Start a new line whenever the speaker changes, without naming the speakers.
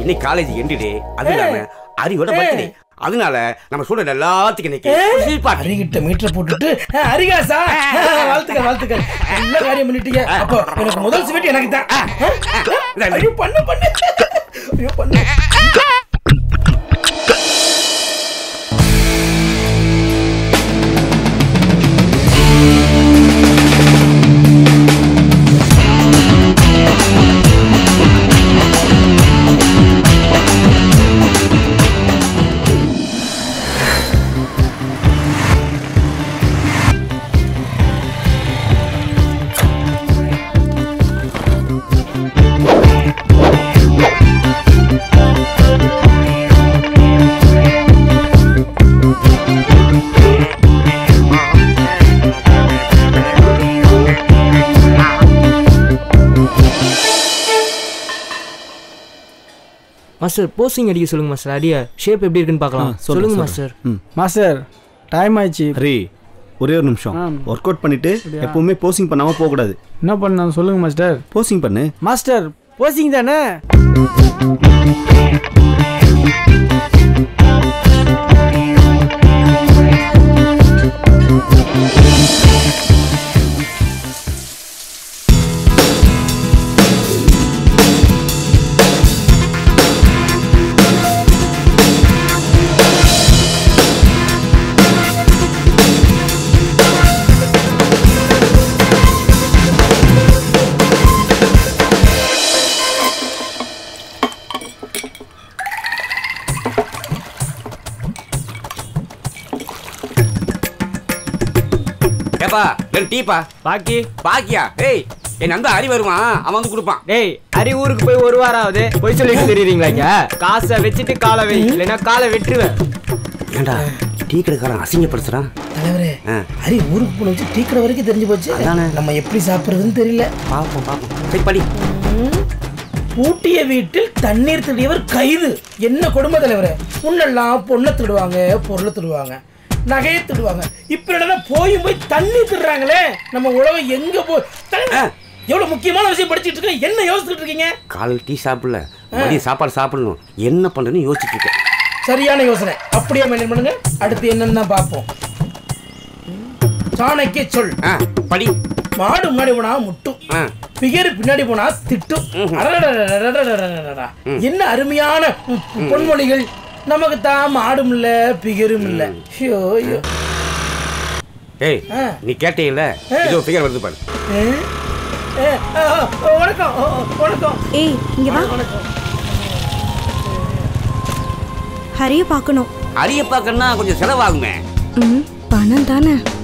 இன்னைக்கு காலேஜ் எண்டுடே அது இல்லாம அரியோட பர்த்டே அதனால நம்ம சொல்ற எல்லாத்துக்கும் இன்னைக்கு சீப்பாட்டு.
அரிகிட்ட மீட்டர் போட்டுட்டு அஹ், அரிகாசா அஹ், வாழ்த்துக்கள் வாழ்த்துக்கள் நல்ல காரியம் பண்ணிட்டீங்க அப்போ எனக்கு முதல் ஸ்வீட் எனக்கு தான்
இந்தா, இந்தா.
ஐயோ பண்ணு பண்ணு ஐயோ பண்ணு
மாஸ்டர் போஸ்டிங் அடிக்க சொல்லுங்க மாஸ்டர் அடியா ஷேப் எப்படி இருக்குன்னு பார்க்கலாம் சொல்லுங்க மாஸ்டர்
ம்
மாஸ்டர் டைம் ஆயிடுச்சு
ஹரி ஒரே ஒரு நிமிஷம்
ஆ.
ஒர்க் அவுட் பண்ணிட்டு எப்பவுமே போசிங் பண்ணாம போக கூடாது
என்ன பண்ண சொல்லுங்க மாஸ்டர்
போசிங் பண்ணு
மாஸ்டர் போசிங் தானே
ஏப்பா ரெண்டு டீப்பா
பாக்கி
பாக்கியா ஏய் என் நண்பன் ஹரி வருவான் அவன் வந்து கொடுப்பான்
டேய் அரி ஊருக்கு போய் ஒரு வாரம் ஆகுது போய் சொல்லிட்டு தெரியுறீங்களா காசை வச்சுட்டு காலை வை இல்லைன்னா காலை வெட்டுருவேன்
ஏண்டா டீ கடைக்காரன் அசிங்கப்படுத்துறான்
தலைவரே
ஆ.
ஹரி ஊருக்கு போன வச்சு டீ கடை வரைக்கும் தெரிஞ்சு போச்சு
அதானே.
நம்ம எப்படி சாப்பிடுறதுன்னு தெரியல
பாப்போம் பாப்போம் சரி படி
ம். பூட்டிய வீட்டில் தண்ணீர் திருடியவர் கைது என்ன கொடுமை தலைவரே முன்னெல்லாம் பொண்ணை திருடுவாங்க பொருளை திருடுவாங்க நகையை திருடுவாங்க இப்ப என்னடா போய் போய் தண்ணி திருடுறாங்களே நம்ம உலகம் எங்க போ தலைவரே, எவ்வளவு முக்கியமான விஷயம் படிச்சிட்டு இருக்கேன் என்ன யோசிச்சுட்டு இருக்கீங்க
காலையில் டீ சாப்பிடல மதியம் சாப்பாடு சாப்பிடணும் என்ன பண்றேன்னு யோசிச்சுட்டு இருக்கேன்
சரியான யோசனை அப்படியே மெயின்டைன் பண்ணுங்க அடுத்து என்னன்னு தான் பார்ப்போம் சாணக்கிய சொல்
ஆ படி
மாடு முன்னாடி போனா முட்டும்
ஆ
பிகர் பின்னாடி போனா திட்டும் அடடடடடடடடடடடா. என்ன அருமையான ம், பொன்மொழிகள் நமக்கு தான் மாடும் இல்ல பிகரும் இல்ல ஐயோ ஐயோ
ஏய்
ஆ.
நீ கேட்டீங்கல்ல இதோ ஃபிகர் வருது பாரு
ஏ, ஏ, ஆ, ஆ, வணக்கம் ஆ, ஆ, வணக்கம்
ஏய் இங்க வா
வணக்கம்
ஹரிய பார்க்கணும்
அரிய பார்க்கணும்னா கொஞ்சம் செலவாகுமே
ம் பணம் தானே